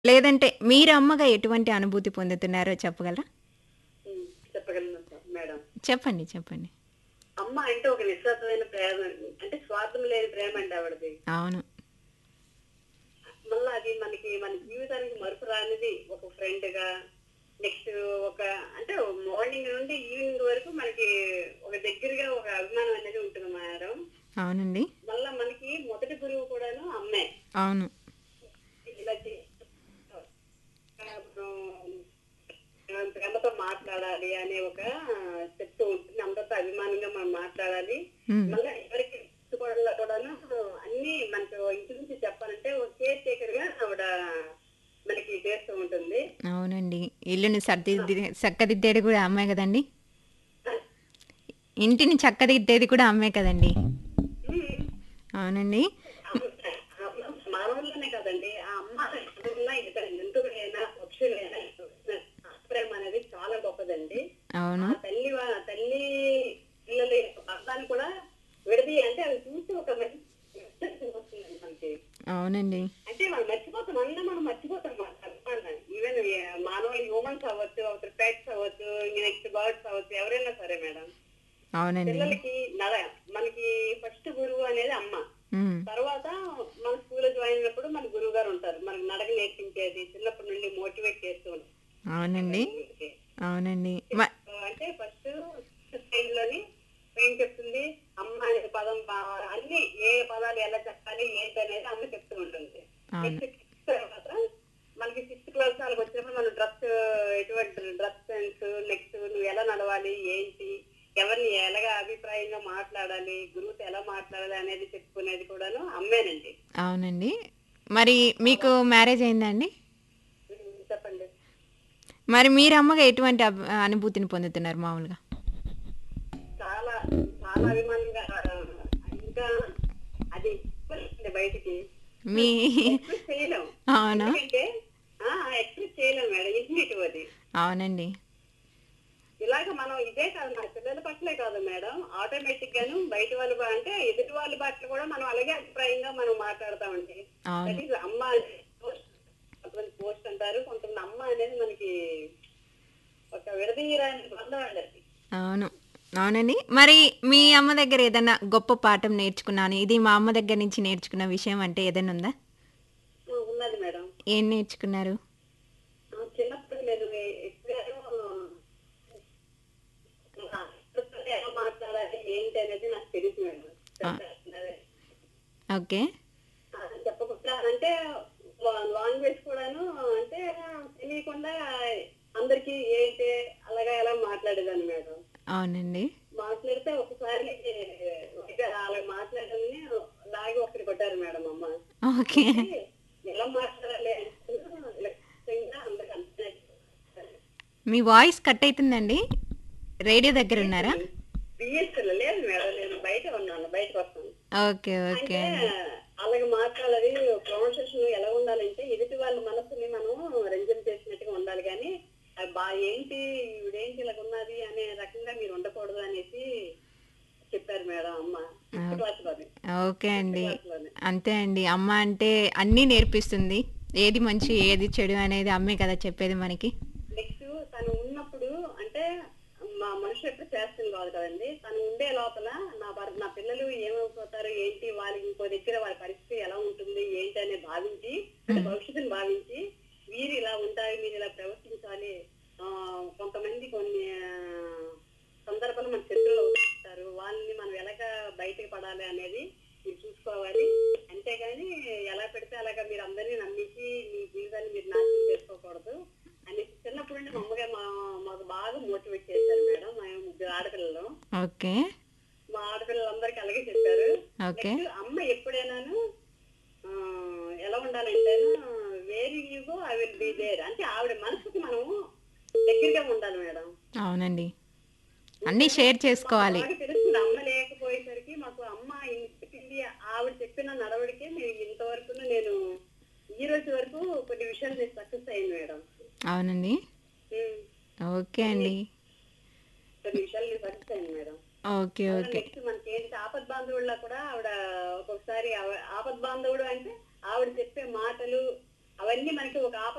లేదంటే మీరు అమ్మగా ఎటువంటి అనుభూతి పొందుతున్నారో చెప్పగలరా? ఉమ్, చెప్పగలను సార్ మేడం చెప్పండి. చెప్పండి. అమ్మ అంటే ఒక నిస్వార్థమైన ప్రేమ అంటే స్వార్థం లేని ప్రేమ అండి ఆవిడది అవును. మళ్ళీ అది మనకి మన జీవితానికి మరుపు రానిది ఒక ఫ్రెండ్ గా నెక్స్ట్ ఒక అంటే మార్నింగ్ నుండి ఈవినింగ్ వరకు మనకి ఒక దగ్గరగా ఒక అభిమానం అనేది ఉంటుంది మేడం అవునండి. మళ్ళా మనకి మొదటి గురువు కూడాను అమ్మే అవును. ఇలా చే- ఆ, ప్రేమతో మాట్లాడాలి అనే ఒక చెప్తూ ఉంటుంది అందరితో అభిమానంగా మనం మాట్లాడాలి హ్మ్. మళ్ళీ ఎవరికి కూడా కూడాను అన్ని మనకు ఇంటి నుంచి చెప్పాలంటే ఒక కేర్ టేకర్ గా ఆవిడ మనకి చేస్తూ ఉంటుంది అవునండి. ఇల్లుని సర్దిద్ది చక్కదిద్దేది కూడా అమ్మే కదండీ! ఇంటిని చక్కదిద్దేది కూడా అమ్మే కదండీ! ఉమ్. అవునండి. మానవులనే కదండి ఆ అమ్మ ఎదురున్నా ఇతర జంతువులైనా పక్షులైనా ప్రేమ అనేది చాలా గొప్పదండి అవును. ఆ తల్లి వా- తల్లి పిల్లల యొక్క బంధాన్ని కూడా విడది అంటే అవి చూసి ఒక మంచి వస్తుందండి మనకి అవునండి. అంటే మనం మర్చిపోతాం అన్నీ మనం మర్చిపోతాం ఈవెన్ మానవులు హ్యూమన్స్ అవ్వచ్చు అవతల పెట్స్ అవ్వచ్చు నెక్స్ట్ బర్డ్స్ అవ్వచ్చు ఎవరైనా సరే మేడం అవునండి. పిల్లలకి నడ మనకి ఫస్ట్ గురువు అనేది అమ్మ హ్మ్. తర్వాత మన స్కూల్ జాయిన్ అయినప్పుడు మన గురువు గారు ఉంటారు మనకి నడక నేర్పించేది చిన్నప్పటి నుండి మోటివేట్ చేస్తూ ఉంటారు అవునండి. అవునండి. మ అంటే ఫస్ట్ స్టేజ్ లోని ఏం చెప్తుంది అమ్మ అనే పదం బా- అన్ని ఏ పదాలు ఎలా చెప్పాలి ఏంటి అనేది అమ్మ చెప్తూ ఉంటుంది అవును. నెక్స్ట్ సిక్స్త్ తర్వాత మనకి సిక్స్త్ క్లాస్ వాళ్ళకి వచ్చినప్పుడు మన డ్రెస్ ఎటువంటి డ్రెస్ సెన్స్ నెక్స్ట్ నువ్వు ఎలా నడవాలి ఏంటి ఎవరిని ఎలాగా అభిప్రాయంగా మాట్లాడాలి గురువుతో ఎలా మాట్లాడాలి అనేది చెప్పుకునేది కూడాను అమ్మేనండి అవునండి. మరి మీకు మ్యారేజ్ అయిందా అండి? ఉమ్, చెప్పండి మరి మీరు అమ్మగా ఎటువంటి అబ్ అనుభూతిని పొందుతున్నారు మామూలుగా? చాలా చాలా అభిమానంగా ఇంకా అది ఎక్స్ప్రెస్ బయటికి మీ ఎక్స్ప్రెస్ చేయలేం అవునా? ఎందుకంటే ఎక్స్ప్రెస్ చేయలేం మేడం ఇంటిమేటివ్ అది అవునండి. ఇలాగ మనం ఇదే కాదు మన పిల్లల పట్లే కాదు మేడం ఆటోమేటిక్ గాను బయట వాళ్ళ బా- అంటే ఎదుటి వాళ్ళ పట్ల కూడా మనం అలాగే అభిప్రాయంగా మనం మాట్లాడతామండి అవును. దట్ ఈస్ అమ్మ పోస్ట్ కొంతమంది పోస్ట్ అంటారు కొంతమంది అమ్మ అనేది మనకి ఒక విడదీయరాని బంధం అండి అది అవును. అవునండి. మరి మీ అమ్మ దగ్గర ఏదన్నా గొప్ప పాఠం నేర్చుకున్నాను. ఇది మా అమ్మ దగ్గర నుంచి నేర్చుకున్న విషయం అంటే ఏదైనా ఉందా? ఆ, ఉన్నది మేడం ఏం నేర్చుకున్నారు? ఆ, చిన్నప్పుడు నేను ఎక్కువ ఎలా మాట్లాడాలి ఏంటి అనేది నాకు తెలియదు మేడం అదే. ఓకే. ఆ, చెప్పకుండా అంటే లాంగ్వేజ్ కూడాను అంటే తెలియకుండా అందరికి ఏంటి అలాగా ఎలా మాట్లాడేదాన్ని మేడం అవునండి. మాట్లాడితే ఒకసారి ఇక అలా మాట్లాడాలని లాగి ఒకటి కొట్టారు మేడం అమ్మ ఓకే. ఎలా మాట్లాడాలి అంటే లక్ష్యంగా అందరికి అంతే మీ వాయిస్ కట్ అవుతుందండి. రేడియో దగ్గర ఉన్నారా? బిఎస్ఎల్ లేదు మేడం నేను బయట ఉన్నాను బయటకు వస్తాను ఓకే. ఓకే అంటే అండి. అలాగే మాట్లాడాలి ప్రొనౌన్సియేషన్ ఎలా ఉండాలంటే ఎదుటి వాళ్ళ మనసుని మనం రంజన్ చేసినట్టుగా ఉండాలి కానీ అది బా ఏంటి ఇవిడేంటి ఇలాగ ఉన్నది అనే రకంగా మీరు ఉండకూడదు అనేసి చెప్పారు మేడం అమ్మ ఫిఫ్త్ క్లాస్ లోనే ఓకే అండి. క్లాస్ లోనే అంతే అండి. అమ్మ అంటే అన్నీ నేర్పిస్తుంది. ఏది మంచి ఏది చెడు అనేది అమ్మే కదా చెప్పేది మనకి. నెక్స్ట్ తను ఉన్నప్పుడు అంటే మా మనుషులు ఎప్పుడు చేస్తుంది కాదు కదండి తను ఉండే లోపల నా భర్ నా పిల్లలు ఏమైపోతారు ఏంటి వాళ్ళకి ఇంకో దగ్గర వాళ్ళ పరిస్థితి ఎలా ఉంటుంది ఏంటి అని భావించి అంటే భవిష్యత్తుని భావించి వీరు ఇలా ఉంటారు మీరు ఇలా ప్రవర్తించాలి ఆ, కొంతమంది కొన్ని ఆ, సందర్భాలు మన చరిత్రలో ఉంటారు వాళ్ళని మనం ఎలాగ బయటకు పడాలి అనేది మీరు చూసుకోవాలి అంతేగాని ఎలా పెడితే అలాగా మీరు అందరినీ నమ్మించి మీ జీవితాన్ని మీరు నాశనం చేసుకోకూడదు అని చిన్నప్పుడు నుండి మా అమ్మగా మా మాకు బాగా మోటివేట్ చేశారు మేడం మేము ముగ్గురు ఆడపిల్లలు ఓకే. మా ఆడపిల్లలందరికీ అలాగే చెప్పారు ఓకే. నెక్స్ట్ అమ్మ ఎప్పుడైనాను ఆ, ఎలా ఉండాలంటే where you go I will be there అంటే ఆవిడ మనసుకి మనం దగ్గరగా ఉండాలి మేడం అవునండి. అన్నీ షేర్ చేసుకోవాలి. బాగా తెలుస్తుంది అమ్మ లేకపోయేసరికి మాకు అమ్మ ఇంత చెప్పింది ఆవిడ చెప్పిన నడవడికే నేను ఇంతవరకు నేను ఈ రోజు వరకు కొన్ని విషయాలు నేను సక్సెస్ అయింది మేడం అవునండి. ఉమ్, ఓకే అండి. కొన్ని విషయాలు నేను సక్సెస్ అయింది మేడం ఓకే. ఓకే. నెక్స్ట్ మనకి ఏంటి ఆపద్ బాంధవుల్లో కూడా ఆవిడ ఒక్కొక్కసారి ఆవ- ఆపద్ బాంధవుడు అంటే ఆవిడ చెప్పే మాటలు అవన్నీ మనకి ఒక ఆపద